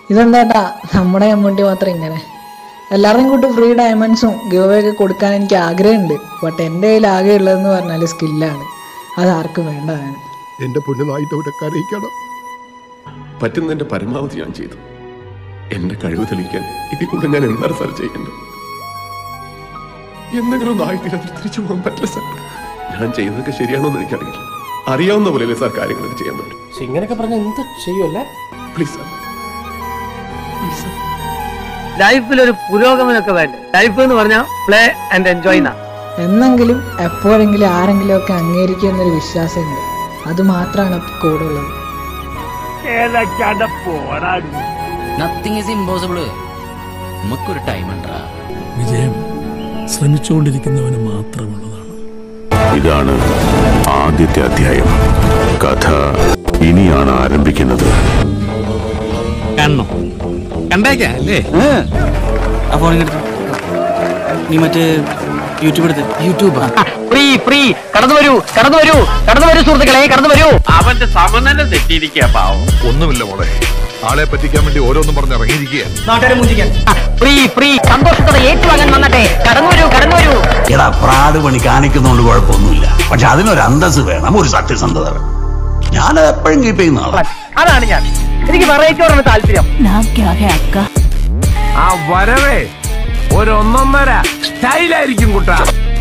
ഇതെന്താട്ടാ നമ്മുടെ കമ്മ്യൂണിറ്റി മാത്രം ഇങ്ങനെ എല്ലാവരുടെയും കൂട്ടി ഫ്രീ ഡയമണ്ട്സും ഗിവ് ഒക്കെ കൊടുക്കാൻ എനിക്ക് ആഗ്രഹമുണ്ട് ബട്ട് എൻ്റെ കയ്യിൽ ആകെ ഉള്ളതെന്ന് പറഞ്ഞാൽ സ്കില്ലാണ് അത് ആർക്കും വേണ്ടതാണ് എന്റെ പൊന്നുനായിട്ട് അവരെ കരയിക്കണം പറ്റുന്നതിന്റെ പരമാവധി ഞാൻ ചെയ്തു എന്റെ കഴിവ് തെളിയിക്കാൻ ഇതിൽ കൂടെ ഞാൻ എന്താണ് സാർ ചെയ്യേണ്ടത് എന്തെങ്കിലും ഒന്ന് ആയിത്തീരാതെ തിരിച്ചു പോകാൻ പറ്റില്ല സാർ ഞാൻ ചെയ്യുന്നതൊക്കെ ശരിയാണോ എന്ന് എനിക്കറിയില്ല അറിയാവുന്ന പോലെയല്ലേ സാർ കാര്യങ്ങളൊക്കെ ചെയ്യാൻ പറ്റും പക്ഷെ ഇങ്ങനെയൊക്കെ പറഞ്ഞ എന്ത് ചെയ്യുമല്ലേ പ്ലീസ് സാർ പ്ലീസ് സാർ ലൈഫിൽ ഒരു പുരോഗമനമൊക്കെ വേണ്ടേ ലൈഫ് എന്ന് പറഞ്ഞാൽ പ്ലേ ആൻഡ് എൻജോയ് എന്നാ എന്നെങ്കിലും എപ്പോഴെങ്കിലും ആരെങ്കിലും ഒക്കെ അംഗീകരിക്കും എന്നൊരു വിശ്വാസമുണ്ട് അത് മാത്രമാണ് കൂടെ ഉള്ളത് നത്തിങ് ഇസ് ഇമ്പോസിബിൾ നമുക്കൊരു ടൈം ഉണ്ടാ വിജയം ശ്രമിച്ചുകൊണ്ടിരിക്കുന്നവന് മാത്രമുള്ളതാണ് ഇതാണ് ആദ്യത്തെ അധ്യായം കഥ ഇനിയാണ് ആരംഭിക്കുന്നത് കാണണം കണ്ടേക്കാം അല്ലേ ആ ഫോണിലെടുത്ത് നീ മറ്റേ യൂട്യൂബ് എടുത്ത് യൂട്യൂബാ ഫ്രീ ഫ്രീ കടന്നു വരൂ കടന്നു വരൂ കടന്നു വരൂ സുഹൃത്തുക്കളെ കടന്നു വരൂ അവന്റെ സമനില തെറ്റിയിരിക്കുക പാവം ഒന്നുമില്ല മോളെ ആളെ പറ്റിക്കാൻ വേണ്ടി ഓരോന്നും പറഞ്ഞ് ഇറങ്ങിയിരിക്കുക നാട്ടുകാരെ മുഞ്ചിക്കാൻ ഫ്രീ ഫ്രീ സന്തോഷത്തോടെ ഏറ്റുവാങ്ങാൻ വന്നട്ടെ കടന്നു വരൂ കടന്നു വരൂ എടാ പ്രാട് പണി കാണിക്കുന്നോണ്ട് കുഴപ്പമൊന്നുമില്ല പക്ഷെ അതിനൊരു അന്തസ് വേണം ഒരു സത്യസന്ധത വേണം ഞാനത് എപ്പോഴും കീപ്പ് ചെയ്യുന്ന ആളാണ് അതാണ് ഞാൻ എനിക്ക് വെറൈറ്റിയോടാണ് താല്പര്യം ആ വരവേ ഒരൊന്നൊന്നര സ്റ്റൈലായിരിക്കും കുട്ടാ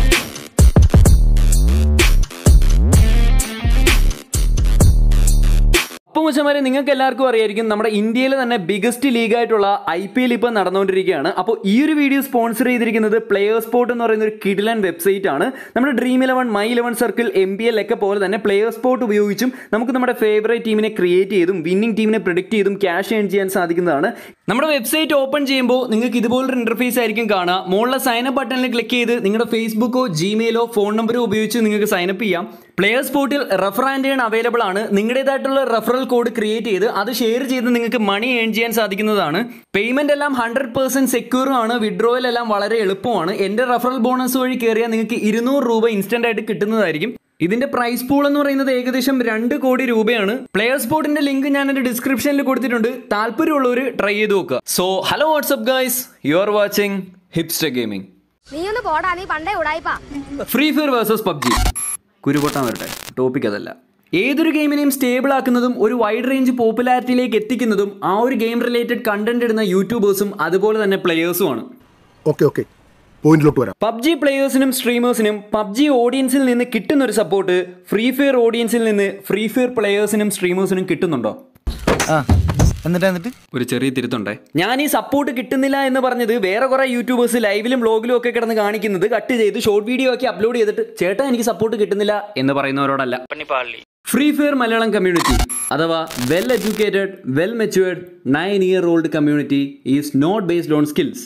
അപ്പോൾ മുച്ചമാരെ നിങ്ങൾക്ക് എല്ലാവർക്കും അറിയായിരിക്കും നമ്മുടെ ഇന്ത്യയിലെ തന്നെ ബിഗസ്റ്റ് ലീഗായിട്ടുള്ള ഐ പി എൽ ഇപ്പോൾ നടന്നുകൊണ്ടിരിക്കുകയാണ് അപ്പോൾ ഈ ഒരു വീഡിയോ സ്പോൺസർ ചെയ്തിരിക്കുന്നത് പ്ലെയേഴ്സ് സ്പോർട്ട് എന്ന് പറയുന്ന ഒരു കിഡിലൻ വെബ്സൈറ്റ് ആണ് നമ്മുടെ dream eleven my eleven circle M P L ഒക്കെ പോലെ തന്നെ പ്ലെയേഴ്സ് സ്പോർട്ട് ഉപയോഗിച്ചും നമുക്ക് നമ്മുടെ ഫേവറേറ്റ് ടീമിനെ ക്രിയേറ്റ് ചെയ്തും വിന്നിംഗ് ടീമിനെ പ്രിഡിക്റ്റ് ചെയ്തും ക്യാഷ് ഏൺ ചെയ്യാൻ സാധിക്കുന്നതാണ് നമ്മുടെ വെബ്സൈറ്റ് ഓപ്പൺ ചെയ്യുമ്പോൾ നിങ്ങൾക്ക് ഇതുപോലൊരു ഇന്റർഫേസ് ആയിരിക്കും കാണുക മുകളിലെ സൈനപ്പ് ബട്ടണിൽ ക്ലിക്ക് ചെയ്ത് നിങ്ങളുടെ ഫേസ്ബുക്കോ ജിമെയിലോ ഫോൺ നമ്പറോ ഉപയോഗിച്ച് നിങ്ങൾക്ക് സൈനപ്പ് ചെയ്യാം പ്ലെയേഴ്സ് സ്പോർട്ടിൽ റെഫർ ആൻഡ് ഏൺ അവൈലബിൾ ആണ് നിങ്ങളുടേതായിട്ടുള്ള റെഫറൽ കോഡ് ക്രിയേറ്റ് ചെയ്ത് അത് ഷെയർ ചെയ്ത് നിങ്ങൾക്ക് മണി ഏൺ ചെയ്യാൻ സാധിക്കുന്നതാണ് പേയ്മെന്റ് എല്ലാം ഹൺഡ്രഡ് പെർസെന്റ് സെക്യൂറും ആണ് വിഡ്രോവൽ എല്ലാം വളരെ എളുപ്പമാണ് എൻ്റെ റെഫറൽ ബോണസ് വഴി കയറിയാൽ നിങ്ങൾക്ക് ഇരുന്നൂറ് രൂപ ഇൻസ്റ്റന്റ് ആയിട്ട് കിട്ടുന്നതായിരിക്കും ഇതിന്റെ പ്രൈസ് പൂൾ എന്ന് പറയുന്നത് ഏകദേശം രണ്ട് കോടി രൂപയാണ് പ്ലെയർ സ്പോർട്ടിന്റെ ലിങ്ക് ഞാൻ എന്റെ ഡിസ്ക്രിപ്ഷനിൽ കൊടുത്തിട്ടുണ്ട് താല്പര്യമുള്ളവർ ട്രൈ ചെയ്ത് നോക്കുക so hello what's up guys you are watching hipster gaming നീ ഒന്ന് പോടാ നീ പണ്ടേ ഉടായിപ്പാ ഫ്രീ ഫയർ വേഴ്സസ് പബ്ജി കുരുപൊട്ടാൻ വരട്ടെ ടോപ്പിക് അതല്ല ഏതൊരു ഗെയിമിനെയും സ്റ്റേബിൾ ആക്കുന്നതും ഒരു വൈഡ് റേഞ്ച് പോപ്പുലാരിറ്റിയിലേക്ക് എത്തിക്കുന്നതും ആ ഒരു ഗെയിം റിലേറ്റഡ് കണ്ടന്റ് ഇടുന്ന യൂട്യൂബേഴ്സും അതുപോലെ തന്നെ പ്ലെയേഴ്സുമാണ് ഓക്കെ ഓക്കെ പോയിന്റിലോട്ട് വരാം പബ്ജി പ്ലെയേഴ്സിനും സ്ട്രീമേഴ്സിനും പബ്ജി ഓഡിയൻസിൽ നിന്ന് കിട്ടുന്ന ഒരു സപ്പോർട്ട് ഫ്രീ ഫയർ ഓഡിയൻസിൽ നിന്ന് ഫ്രീ ഫയർ പ്ലെയേഴ്സിനും സ്ട്രീമേഴ്സിനും കിട്ടുന്നുണ്ടോ എന്നിട്ട് എന്നിട്ട് ഒരു ചെറിയ തിരുത്തുണ്ടേ ഞാൻ ഈ സപ്പോർട്ട് കിട്ടുന്നില്ല എന്ന് പറഞ്ഞത് വേറെ കുറെ യൂട്യൂബേഴ്സ് ലൈവിലും ബ്ലോഗിലും ഒക്കെ കിടന്ന് കാണിക്കുന്നത് കട്ട് ചെയ്ത് ഷോർട്ട് വീഡിയോ ആക്കി അപ്ലോഡ് ചെയ്തിട്ട് ചേട്ടാ എനിക്ക് സപ്പോർട്ട് കിട്ടുന്നില്ല എന്ന് പറയുന്നവരോടല്ല ഫ്രീ ഫയർ മലയാളം കമ്മ്യൂണിറ്റി അഥവാ well educated well matured nine year old community is not based on skills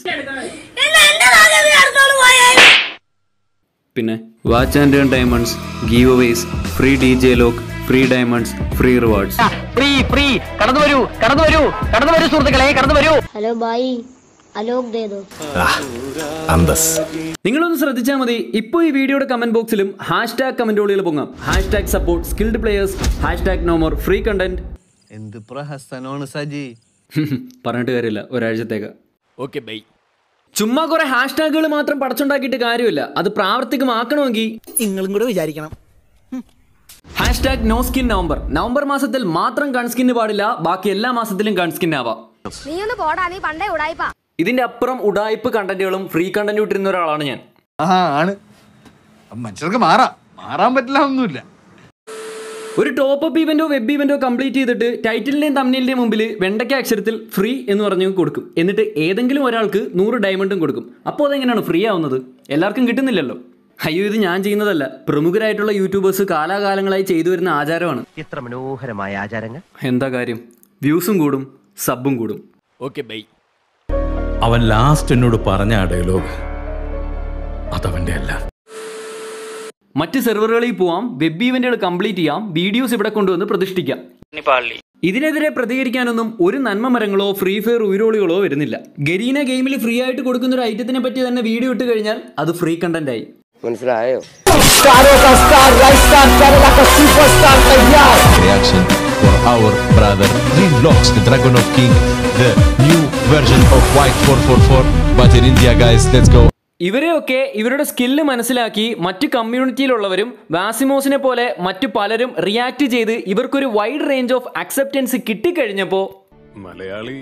പിന്നെ watch and earn diamonds giveaways free D J lock free diamonds free rewards free free കടന്നു വരൂ കടന്നു വരൂ കടന്നു വരൂ സുഹൃത്തുക്കളെ കടന്നു വരൂ ഹലോ ബായി അലോക് ദേദോ അന്തസ് നിങ്ങളൊന്ന് ശ്രദ്ധിച്ചാൽ മതി ഇപ്പോൾ ഈ വീഡിയോയുടെ കമന്റ് ബോക്സിലും ഹാഷ് ടാഗ് കമന്റുകളിൽ പൊങ്ങാം hashtag support skilled players hashtag no more free content എന്ത് പ്രഹസനമാണ് സജി പറഞ്ഞിട്ട് കാര്യമില്ല ഒരാഴ്ചത്തേക്ക് ഓക്കെ ബൈ ചുമ്മാ കുറെ ഹാഷ് ടാഗുകൾ മാത്രം പടച്ചുണ്ടാക്കിയിട്ട് കാര്യമില്ല അത് പ്രാവർത്തികമാക്കണമെങ്കിൽ നിങ്ങളും കൂടെ വിചാരിക്കണം hashtag no skin November November മാസത്തിൽ മാത്രം കൺസ്കിന് പാടില്ല ബാക്കി എല്ലാ മാസത്തിലും കൺസ്കിൻ ആവാം നീ ഒന്ന് പോടാ നീ പണ്ടേ ഉടായിപ്പാ ഇതിന്റെ അപ്പുറം ഉടായ്പ് കണ്ടന്റുകളും ഫ്രീ കണ്ടന്റ് ഇട്ടിരുന്ന ഒരാളാണ് ഞാൻ ആ ആണ് മനുഷ്യർക്ക് മാറാം മാറാൻ പറ്റില്ല ഒന്നുമില്ല ഒരു ടോപ്പ് അപ്പ് ഇവന്റോ വെബ് ഇവന്റോ കംപ്ലീറ്റ് ചെയ്തിട്ട് ടൈറ്റിലിന്റെയും തമ്മിലിന്റെയും മുമ്പിൽ വെണ്ടയ്ക്ക അക്ഷരത്തിൽ ഫ്രീ എന്ന് പറഞ്ഞു കൊടുക്കും എന്നിട്ട് ഏതെങ്കിലും ഒരാൾക്ക് നൂറ് ഡയമണ്ടും കൊടുക്കും അപ്പോൾ അതെങ്ങനെയാണ് ഫ്രീ ആവുന്നത് എല്ലാവർക്കും കിട്ടുന്നില്ലല്ലോ അയ്യോ ഇത് ഞാൻ ചെയ്യുന്നതല്ല പ്രമുഖരായിട്ടുള്ള യൂട്യൂബേഴ്സ് കാലാകാലങ്ങളായി ചെയ്തു വരുന്ന ആചാരമാണ് എത്ര മനോഹരമായ ആചാരങ്ങൾ എന്താ കാര്യം വ്യൂസും കൂടും സബും കൂടും ഓക്കെ ബൈ അവൻ ലാസ്റ്റ് എന്നോട് പറഞ്ഞ ആ ഡയലോഗ് അതവന്റെ അല്ല മറ്റ് സെർവറുകളിൽ പോവാം വെബ് ഇവന്റുകൾ കംപ്ലീറ്റ് ചെയ്യാം വീഡിയോസ് ഇവിടെ കൊണ്ടുവന്ന് പ്രതിഷ്ഠിക്കാം ഇതിനെതിരെ പ്രതികരിക്കാനൊന്നും ഒരു നന്മ മരങ്ങളോ ഫ്രീ ഫയർ ഉയരോളികളോ വരുന്നില്ല ഗരീന ഗെയിമിൽ ഫ്രീ ആയിട്ട് കൊടുക്കുന്ന ഒരു ഐറ്റത്തിനെ പറ്റി തന്നെ വീഡിയോ ഇട്ട് കഴിഞ്ഞാൽ അത് ഫ്രീ കണ്ടന്റ് ആയി മനസ്സിലായോ Star, star, right star, Kerala ka superstar, Kayyar. Reaction our brother Dreamlocks, the Dragon of King, the new version of White 444. But in India, guys, let's go. ഇവരെയൊക്കെ ഇവരുടെ സ്കില്ല് മനസ്സിലാക്കി മറ്റു കമ്മ്യൂണിറ്റിയിലുള്ളവരും വാസിമോസിനെ പോലെ മറ്റു പലരും റിയാക്ട് ചെയ്ത് ഇവർക്കൊരു വൈഡ് റേഞ്ച് ഓഫ് അക്സെപ്റ്റൻസ് കിട്ടിക്കഴിഞ്ഞപ്പോൾ മലയാളി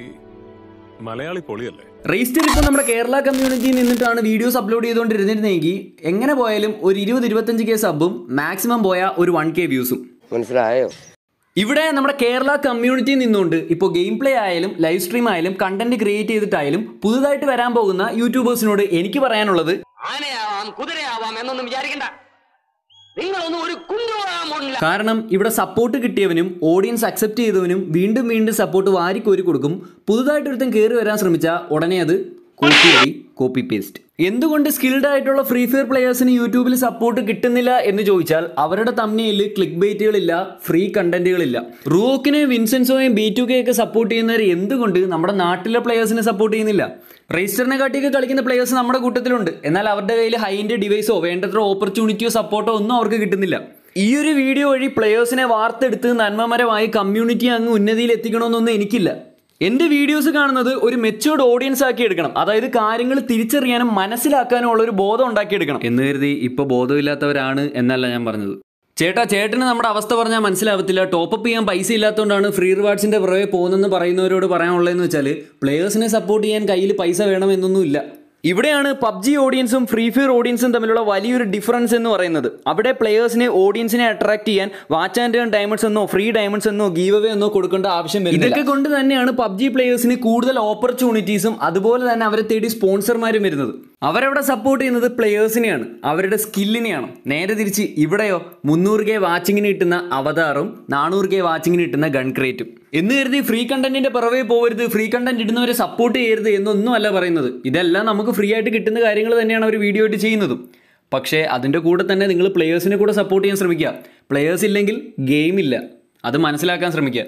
മലയാളി പൊളിയല്ലേ റേസ്റ്റർ ഇപ്പോൾ നമ്മുടെ കേരള കമ്മ്യൂണിറ്റിയിൽ നിന്നിട്ടാണ് വീഡിയോസ് അപ്ലോഡ് ചെയ്തുകൊണ്ടിരുന്നിരുന്നെങ്കിൽ എങ്ങനെ പോയാലും ഒരു ഇരുപത് ഇരുപത്തഞ്ച് കെ സബും മാക്സിമം പോയ ഒരു വൺ കെ വ്യൂസും മനസ്സിലായോ ഇവിടെ നമ്മുടെ കേരള കമ്മ്യൂണിറ്റിയിൽ നിന്നുകൊണ്ട് ഇപ്പോൾ ഗെയിം പ്ലേ ആയാലും ലൈവ് സ്ട്രീം ആയാലും കണ്ടന്റ് ക്രിയേറ്റ് ചെയ്തിട്ടായാലും പുതുതായിട്ട് വരാൻ പോകുന്ന യൂട്യൂബേഴ്സിനോട് എനിക്ക് പറയാനുള്ളത് ആനയാവാം കുതിരയാവാം എന്നൊന്നും വിചാരിക്കണ്ട നിങ്ങളൊന്നും ഒരു കുഞ്ഞുമാകാൻ പോണില്ല കാരണം ഇവിടെ സപ്പോർട്ട് കിട്ടിയവനും ഓഡിയൻസ് അക്സെപ്റ്റ് ചെയ്തവനും വീണ്ടും വീണ്ടും സപ്പോർട്ട് വാരിക്കോരി കൊടുക്കും പുതുതായിട്ട് ഒരുത്തൻ കയറി വരാൻ ശ്രമിച്ചാൽ ഉടനെ അത് കോപ്പി അടി കോപ്പി പേസ്റ്റ് എന്തുകൊണ്ട് സ്കിൽഡ് ആയിട്ടുള്ള ഫ്രീ ഫയർ പ്ലെയേഴ്സിന് യൂട്യൂബിൽ സപ്പോർട്ട് കിട്ടുന്നില്ല എന്ന് ചോദിച്ചാൽ അവരുടെ തമ്മിൽ ക്ലിക്ക് ബൈറ്റുകളില്ല ഫ്രീ കണ്ടന്റുകളില്ല റൂക്കിനെയും വിൻസെൻസോയും ബി ടു കെ ഒക്കെ സപ്പോർട്ട് ചെയ്യുന്നവർ എന്തുകൊണ്ട് നമ്മുടെ നാട്ടിലെ പ്ലെയേഴ്സിനെ സപ്പോർട്ട് ചെയ്യുന്നില്ല റേസ്റ്ററിനെ കാട്ടിയൊക്കെ കളിക്കുന്ന പ്ലെയേഴ്സ് നമ്മുടെ കൂട്ടത്തിലുണ്ട് എന്നാൽ അവരുടെ കയ്യിൽ ഹൈൻ്റെ ഡിവൈസോ വേണ്ടത്ര ഓപ്പർച്യൂണിറ്റിയോ സപ്പോർട്ടോ ഒന്നും അവർക്ക് കിട്ടുന്നില്ല ഈ ഒരു വീഡിയോ വഴി പ്ലെയേഴ്സിനെ വാർത്തെടുത്ത് നന്മമരമായി കമ്മ്യൂണിറ്റി അങ്ങ് ഉന്നതിയിൽ എത്തിക്കണമെന്നൊന്നും എനിക്കില്ല എൻ്റെ വീഡിയോസ് കാണുന്നത് ഒരു മെച്ചുവേർഡ് ഓഡിയൻസ് ആക്കി എടുക്കണം അതായത് കാര്യങ്ങൾ തിരിച്ചറിയാനും മനസ്സിലാക്കാനും ഉള്ള ഒരു ബോധം ഉണ്ടാക്കിയെടുക്കണം എന്ന് കരുതി ഇപ്പോൾ ബോധമില്ലാത്തവരാണ് എന്നല്ല ഞാൻ പറഞ്ഞത് ചേട്ടാ ചേട്ടന് നമ്മുടെ അവസ്ഥ പറഞ്ഞാൽ മനസ്സിലാവത്തില്ല ടോപ്പപ്പ് ചെയ്യാൻ പൈസ ഇല്ലാത്തതുകൊണ്ടാണ് ഫ്രീ റിവാർഡ്സിൻ്റെ പുറകെ പോകുന്നെന്ന് പറയുന്നവരോട് പറയാനുള്ളതെന്ന് വെച്ചാൽ പ്ലെയേഴ്സിനെ സപ്പോർട്ട് ചെയ്യാൻ കയ്യിൽ പൈസ വേണമെന്നൊന്നുമില്ല ഇവിടെയാണ് പബ്ജി ഓഡിയൻസും ഫ്രീ ഫയർ ഓഡിയൻസും തമ്മിലുള്ള വലിയൊരു ഡിഫറൻസ് എന്ന് പറയുന്നത് അവിടെ പ്ലെയേഴ്സിനെ ഓഡിയൻസിനെ അട്രാക്ട് ചെയ്യാൻ വാച്ച് ആൻഡ് ഏൺ ഡയമണ്ട്സ് എന്നോ ഫ്രീ ഡയമണ്ട്സ് എന്നോ ഗീവ് അവേ എന്നോ കൊടുക്കേണ്ട ആവശ്യം വരുന്നില്ല ഇതൊക്കെ കൊണ്ട് തന്നെയാണ് പബ്ജി പ്ലെയേഴ്സിന് കൂടുതൽ ഓപ്പർച്യൂണിറ്റീസും അതുപോലെ തന്നെ അവരെ തേടി സ്പോൺസർമാരും വരുന്നത് അവരവിടെ സപ്പോർട്ട് ചെയ്യുന്നത് പ്ലെയേഴ്സിനെയാണ് അവരുടെ സ്കില്ലിനെയാണ് നേരെ തിരിച്ച് ഇവിടെയോ മുന്നൂറ് കെ വാച്ചിങ്ങിന് കിട്ടുന്ന അവതാറും നാനൂറ് കെ വാച്ചിങ്ങിന് കിട്ടുന്ന ഗൺ ക്രേറ്റും എന്ന് കരുതി ഫ്രീ കണ്ടന്റിന്റെ പിറവേ പോകരുത് ഫ്രീ കണ്ടന്റ് ഇടുന്നവരെ സപ്പോർട്ട് ചെയ്യരുത് എന്നൊന്നും അല്ല പറയുന്നത് ഇതെല്ലാം നമുക്ക് ഫ്രീ ആയിട്ട് കിട്ടുന്ന കാര്യങ്ങൾ തന്നെയാണ് അവർ വീഡിയോ ആയിട്ട് ചെയ്യുന്നതും പക്ഷേ അതിൻ്റെ കൂടെ തന്നെ നിങ്ങൾ പ്ലെയേഴ്സിനെ കൂടെ സപ്പോർട്ട് ചെയ്യാൻ ശ്രമിക്കുക പ്ലെയേഴ്സ് ഇല്ലെങ്കിൽ ഗെയിം ഇല്ല അത് മനസ്സിലാക്കാൻ ശ്രമിക്കുക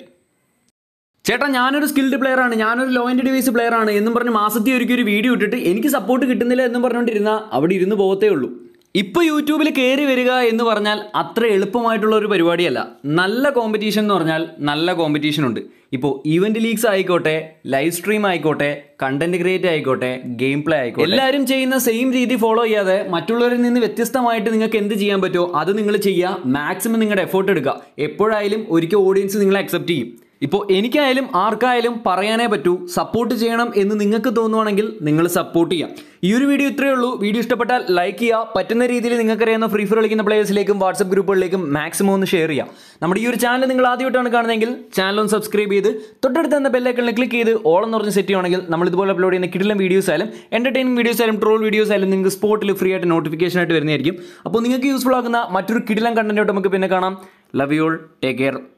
ചേട്ടാ ഞാനൊരു സ്കിൽഡ് പ്ലെയർ ആണ് ഞാനൊരു ലോ ആൻഡ് ഡിവൈസ് പ്ലെയർ ആണ് എന്നും പറഞ്ഞ് മാസത്തിൽ ഒരിക്കൽ ഒരു വീഡിയോ ഇട്ടിട്ട് എനിക്ക് സപ്പോർട്ട് കിട്ടുന്നില്ല എന്നും പറഞ്ഞുകൊണ്ടിരുന്ന അവിടെ ഇരുന്ന് പോകത്തേ ഉള്ളൂ ഇപ്പോൾ യൂട്യൂബിൽ കയറി വരിക എന്ന് പറഞ്ഞാൽ അത്ര എളുപ്പമായിട്ടുള്ള ഒരു പരിപാടിയല്ല നല്ല കോമ്പറ്റീഷൻ എന്ന് പറഞ്ഞാൽ നല്ല കോമ്പറ്റീഷൻ ഉണ്ട് ഇപ്പോൾ ഈവന്റ് ലീഗ്സ് ആയിക്കോട്ടെ ലൈവ് സ്ട്രീം ആയിക്കോട്ടെ കണ്ടന്റ് ക്രിയേറ്റ് ആയിക്കോട്ടെ ഗെയിം പ്ലേ ആയിക്കോട്ടെ എല്ലാവരും ചെയ്യുന്ന സെയിം രീതി ഫോളോ ചെയ്യാതെ മറ്റുള്ളവരിൽ നിന്ന് വ്യത്യസ്തമായിട്ട് നിങ്ങൾക്ക് എന്ത് ചെയ്യാൻ പറ്റുമോ അത് നിങ്ങൾ ചെയ്യുക മാക്സിമം നിങ്ങളുടെ എഫേർട്ട് എടുക്കുക എപ്പോഴായാലും ഒരിക്കൽ ഓഡിയൻസ് നിങ്ങളെ അക്സെപ്റ്റ് ചെയ്യും ഇപ്പോൾ എനിക്കായാലും ആർക്കായാലും പറയാനേ പറ്റൂ സപ്പോർട്ട് ചെയ്യണം എന്ന് നിങ്ങൾക്ക് തോന്നുവാണെങ്കിൽ നിങ്ങൾ സപ്പോർട്ട് ചെയ്യാം ഈ ഒരു വീഡിയോ ഇത്രയേ ഉള്ളൂ വീഡിയോ ഇഷ്ടപ്പെട്ടാൽ ലൈക്ക് ചെയ്യുക പറ്റുന്ന രീതിയിൽ നിങ്ങൾക്കറിയാവുന്ന ഫ്രീ ഫയർ കളിക്കുന്ന പ്ലേയേഴ്സിലേക്കും വാട്സപ്പ് ഗ്രൂപ്പുകളിലേക്കും മാക്സിമം ഒന്ന് ഷെയർ ചെയ്യാം നമ്മുടെ ഈ ഒരു ചാനൽ നിങ്ങൾ ആദ്യമായിട്ടാണ് കാണുന്നതെങ്കിൽ ചാനൽ ഒന്ന് സബ്സ്ക്രൈബ് ചെയ്ത് തൊട്ടടുത്ത് തന്നെ ബെല്ലൈക്കണിൽ ക്ലിക്ക് ചെയ്ത് ഓൾ എന്ന് പറഞ്ഞ് സെറ്റ് ചെയ്യുകയാണെങ്കിൽ നമ്മൾ ഇതുപോലെ അപ്ലോഡ് ചെയ്യുന്ന കിടിലം വീഡിയോസ് ആയാലും എൻ്റർടൈനിങ് വീഡിയോസ് ആയാലും ട്രോൾ വീഡിയോസ് ആയാലും നിങ്ങൾക്ക് സ്പോട്ടിൽ ഫ്രീ ആയിട്ട് നോട്ടിഫിക്കേഷൻ ആയിട്ട് വരുന്നതായിരിക്കും അപ്പോൾ നിങ്ങൾക്ക് യൂസ്ഫുൾ ആകുന്ന മറ്റൊരു കിടിലം കണ്ടന്റ് നമുക്ക് പിന്നെ കാണാം love you all take care